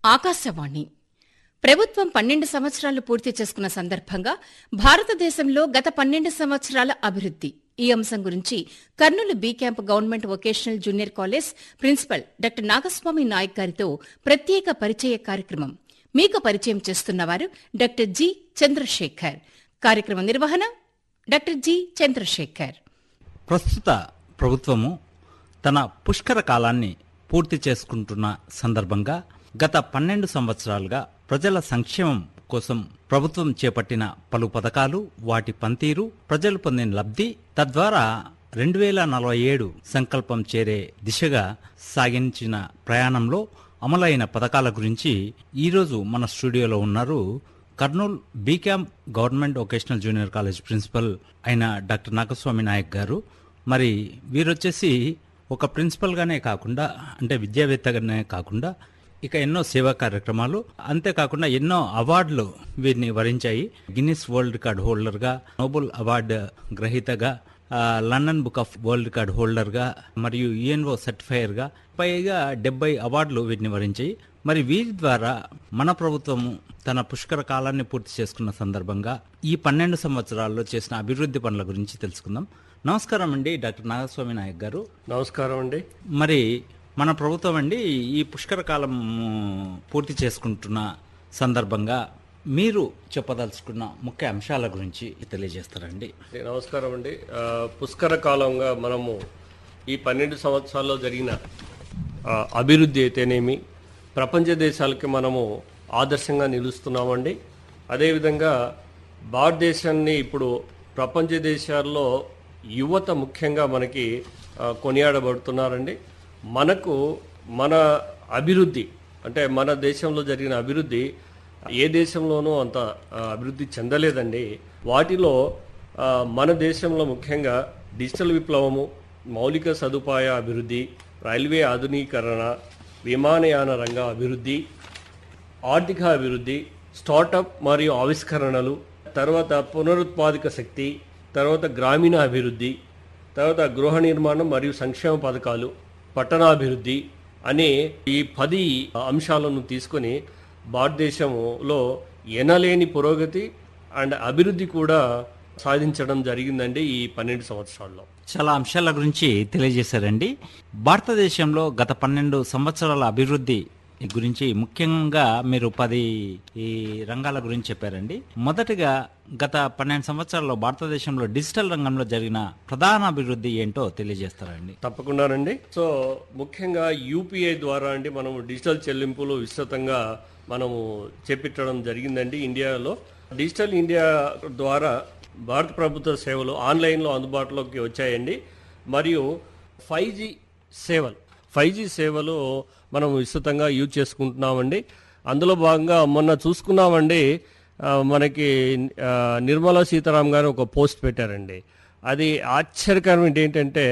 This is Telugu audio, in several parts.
ఆకాశవాణి ప్రభుత్వం పన్నెండు సంవత్సరాలు పూర్తి చేసుకున్న సందర్భంగా భారతదేశంలో గత పన్నెండు సంవత్సరాల అభివృద్ది ఈ అంశం గురించి Kurnool B camp government vocational junior college principal doctor Nagaswamy Nayak గారితో ప్రత్యేక పరిచయ కార్యక్రమం మీకు పరిచయం చేస్తున్నవారు డాక్టర్ జి చంద్రశేఖర్ కార్యక్రమ నిర్వహణ డాక్టర్ జి చంద్రశేఖర్ ప్రస్తుత ప్రభుత్వము తన పుష్కర కాలాన్ని పూర్తి చేసుకుంటున్న సందర్భంగా గత పన్నెండు సంవత్సరాలుగా ప్రజల సంక్షేమం కోసం ప్రభుత్వం చేపట్టిన పలు పథకాలు వాటి పనితీరు ప్రజలు పొందిన లబ్ధి తద్వారా రెండు వేల నలభై ఏడు సంకల్పం చేరే దిశగా సాగించిన ప్రయాణంలో అమలైన పథకాల గురించి ఈరోజు మన స్టూడియోలో ఉన్నారు Kurnool B camp government vocational junior college principal అయిన డాక్టర్ నాగస్వామి నాయక్ గారు మరి వీరొచ్చేసి ఒక ప్రిన్సిపల్గానే కాకుండా అంటే విద్యావేత్తగానే కాకుండా ఇక ఎన్నో సేవా కార్యక్రమాలు అంతేకాకుండా ఎన్నో అవార్డులు వీరిని వరించాయి గిన్నిస్ వరల్డ్ రికార్డ్ హోల్డర్గా నోబెల్ అవార్డు గ్రహీతగా ఆ, London book of world record హోల్డర్గా మరియు యుఎన్ఓ సర్టిఫైయర్గా పైగా డెబ్బై అవార్డులు వీటిని వరించాయి మరి వీరి ద్వారా మన ప్రభుత్వము తన పుష్కర కాలాన్ని పూర్తి చేసుకున్న సందర్భంగా ఈ పన్నెండు సంవత్సరాల్లో చేసిన అభివృద్ధి పనుల గురించి తెలుసుకుందాం నమస్కారం అండి డాక్టర్ నాగస్వామి నాయక్ గారు నమస్కారం అండి మరి మన ప్రభుత్వం అండి ఈ పుష్కర కాలం పూర్తి చేసుకుంటున్న సందర్భంగా మీరు చెప్పదలుచుకున్న ముఖ్య అంశాల గురించి తెలియజేస్తారండి నమస్కారం అండి ఆ, పుష్కర కాలంగా మనము ఈ పన్నెండు సంవత్సరాల్లో జరిగిన ఆ, అభివృద్ధి అయితేనేమి ప్రపంచ దేశాలకి మనము ఆదర్శంగా నిలుస్తున్నామండి అదేవిధంగా భారతదేశాన్ని ఇప్పుడు ప్రపంచ దేశాల్లో యువత ముఖ్యంగా మనకి ఆ, కొనియాడబడుతున్నారండి మనకు మన అభివృద్ధి అంటే మన దేశంలో జరిగిన అభివృద్ధి ఏ దేశంలోనూ అంత ఆ, అభివృద్ధి చెందలేదండి వాటిలో ఆ, మన దేశంలో ముఖ్యంగా డిజిటల్ విప్లవము మౌలిక సదుపాయ అభివృద్ధి రైల్వే ఆధునీకరణ విమానయాన రంగ అభివృద్ధి ఆర్థిక అభివృద్ధి స్టార్టప్ మరియు ఆవిష్కరణలు తర్వాత పునరుత్పాదక శక్తి తర్వాత గ్రామీణ అభివృద్ధి తర్వాత గృహ నిర్మాణం మరియు సంక్షేమ పథకాలు పట్టణాభివృద్ధి అనే ఈ పది అంశాలను తీసుకొని భారతదేశంలో ఎనలేని పురోగతి అండ్ అభివృద్ధి కూడా సాధించడం జరిగిందండి ఈ పన్నెండు సంవత్సరాల్లో చాలా అంశాల గురించి తెలియజేశారండి భారతదేశంలో గత పన్నెండు సంవత్సరాల అభివృద్ధి గురించి ముఖ్యంగా మీరు పది ఈ రంగాల గురించి చెప్పారండి మొదటిగా గత పన్నెండు సంవత్సరాల్లో భారతదేశంలో డిజిటల్ రంగంలో జరిగిన ప్రధాన అభివృద్ధి ఏంటో తెలియజేస్తారండి తప్పకుండానండి సో ముఖ్యంగా యూపీఐ ద్వారా అండి మనము డిజిటల్ చెల్లింపులు విస్తృతంగా మనము చేపించడం జరిగిందండి ఇండియాలో డిజిటల్ ఇండియా ద్వారా భారత ప్రభుత్వ సేవలు ఆన్లైన్లో అందుబాటులోకి వచ్చాయండి మరియు ఫైవ్ జీ సేవలు ఫైవ్ జీ సేవలు మనం విస్తృతంగా యూజ్ చేసుకుంటున్నామండి అందులో భాగంగా మొన్న చూసుకున్నామండి ఆ, మనకి ఆ, నిర్మలా సీతారాం గారు ఒక పోస్ట్ పెట్టారండి అది ఆశ్చర్యకరం ఏంటంటే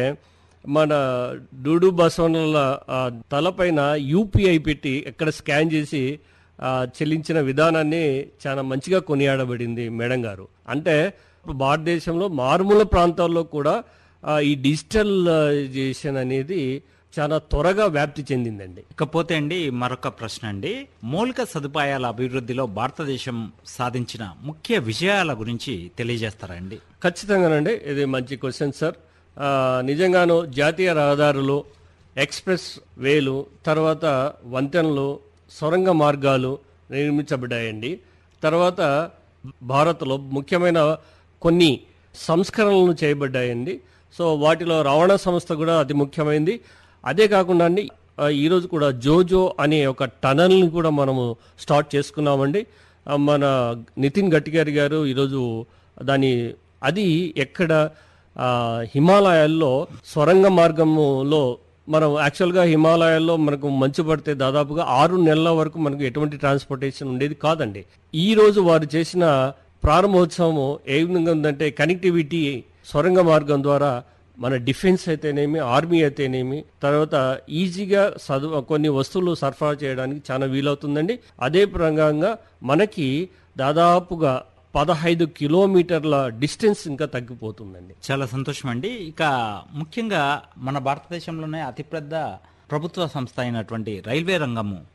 మన డూడు బసవనల ఆ, తలపైన యూపీఐ పెట్టి ఎక్కడ స్కాన్ చేసి ఆ, చెల్లించిన విధానాన్ని చాలా మంచిగా కొనియాడబడింది మేడం గారు అంటే భారతదేశంలో మారుమూల ప్రాంతాల్లో కూడా ఆ, ఈ డిజిటలైజేషన్ అనేది చాలా త్వరగా వ్యాప్తి చెందిందండి ఇకపోతే అండి మరొక ప్రశ్న అండి మౌలిక సదుపాయాల అభివృద్ధిలో భారతదేశం సాధించిన ముఖ్య విజయాల గురించి తెలియజేస్తారండి ఖచ్చితంగానండి ఇది మంచి క్వశ్చన్ సార్ ఆ, నిజంగాను జాతీయ రహదారులు ఎక్స్ప్రెస్ వేలు తర్వాత వంతెనలు సొరంగ మార్గాలు నిర్మించబడ్డాయండి తర్వాత భారత్లో ముఖ్యమైన కొన్ని సంస్కరణలు చేయబడ్డాయండి సో వాటిలో రవాణా సంస్థ కూడా అతి ముఖ్యమైనది అదే కాకుండా అండి ఆ, ఈరోజు కూడా జోజో అనే ఒక టనల్ని కూడా మనము స్టార్ట్ చేసుకున్నామండి ఆ, మన నితిన్ గడ్కరీ గారు ఈరోజు దాని అది ఎక్కడ ఆ, హిమాలయాల్లో సొరంగ మార్గములో మనం యాక్చువల్గా హిమాలయాల్లో మనకు మంచు పడితే దాదాపుగా ఆరు నెలల వరకు మనకు ఎటువంటి ట్రాన్స్పోర్టేషన్ ఉండేది కాదండి ఈ రోజు వారు చేసిన ప్రారంభోత్సవం ఏ విధంగా ఉందంటే కనెక్టివిటీ సొరంగ మార్గం ద్వారా మన డిఫెన్స్ అయితేనేమి ఆర్మీ అయితేనేమి తర్వాత ఈజీగా చదువు కొన్ని వస్తువులు సరఫరా చేయడానికి చాలా వీలవుతుందండి అదే ప్రకారంగా మనకి దాదాపుగా పదహైదు కిలోమీటర్ల డిస్టెన్స్ ఇంకా తగ్గిపోతుందండి చాలా సంతోషం అండి ఇక ముఖ్యంగా మన భారతదేశంలోనే అతిపెద్ద ప్రభుత్వ సంస్థ అయినటువంటి రైల్వే రంగము